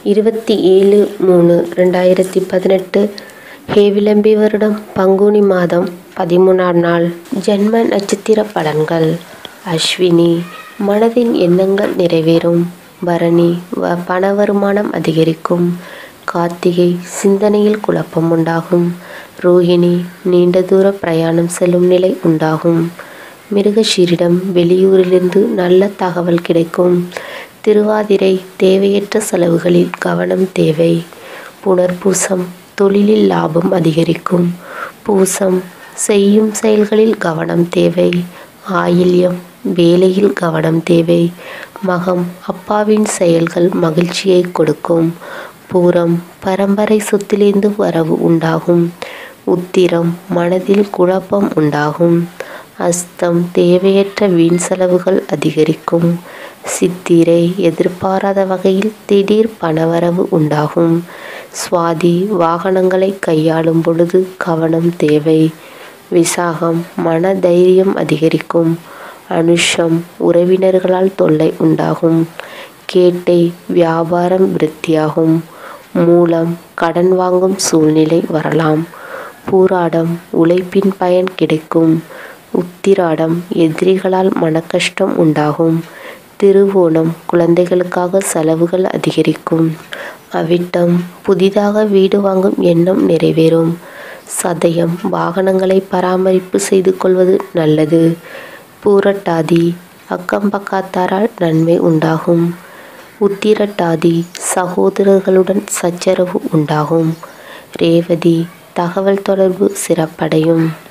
இருபத்தி ஏழு மூணு ரெண்டாயிரத்தி பதினெட்டு ஹேவிளம்பி வருடம் பங்குனி மாதம் பதிமூணாம் நாள் ஜென்ம நட்சத்திர பலன்கள் அஸ்வினி மனதின் எண்ணங்கள் நிறைவேறும் பரணி வ பண வருமானம் அதிகரிக்கும் கார்த்திகை சிந்தனையில் குழப்பம் உண்டாகும் ரோஹிணி நீண்ட தூர பிரயாணம் செல்லும் நிலை உண்டாகும் மிருகஷீரிடம் வெளியூரிலிருந்து நல்ல தகவல் கிடைக்கும் திருவாதிரை தேவையற்ற செலவுகளில் கவனம் தேவை புனர்பூசம் தொழிலில் லாபம் அதிகரிக்கும் பூசம் செய்யும் செயல்களில் கவனம் தேவை ஆயில்யம் வேலையில் கவனம் தேவை மகம் அப்பாவின் செயல்கள் மகிழ்ச்சியை கொடுக்கும் பூரம் பரம்பரை சொத்திலிருந்து வரவு உண்டாகும் உத்திரம் மனதில் குழப்பம் உண்டாகும் அஸ்தம் தேவையற்ற வீண் செலவுகள் அதிகரிக்கும் சித்திரை எதிர்பாராத வகையில் திடீர் பணவரவு உண்டாகும் சுவாதி வாகனங்களை கையாளும் பொழுது கவனம் தேவை விசாகம் மன தைரியம் அதிகரிக்கும் அனுஷம் உறவினர்களால் தொல்லை உண்டாகும் கேட்டை வியாபாரம் விருத்தியாகும் மூலம் கடன் வாங்கும் சூழ்நிலை வரலாம் பூராடம் உழைப்பின் பயன் கிடைக்கும் உத்திராடம் எதிரிகளால் மனக்கஷ்டம் உண்டாகும் திருவோணம் குழந்தைகளுக்காக செலவுகள் அதிகரிக்கும் அவிட்டம் புதிதாக வீடு வாங்கும் எண்ணம் நிறைவேறும் சதயம் வாகனங்களை பராமரிப்பு செய்து கொள்வது நல்லது பூரட்டாதி அக்கம் பக்கத்தாரால் நன்மை உண்டாகும் உத்திரட்டாதி சகோதரர்களுடன் சச்சரவு உண்டாகும் ரேவதி தகவல் தொடர்பு சிறப்படையும்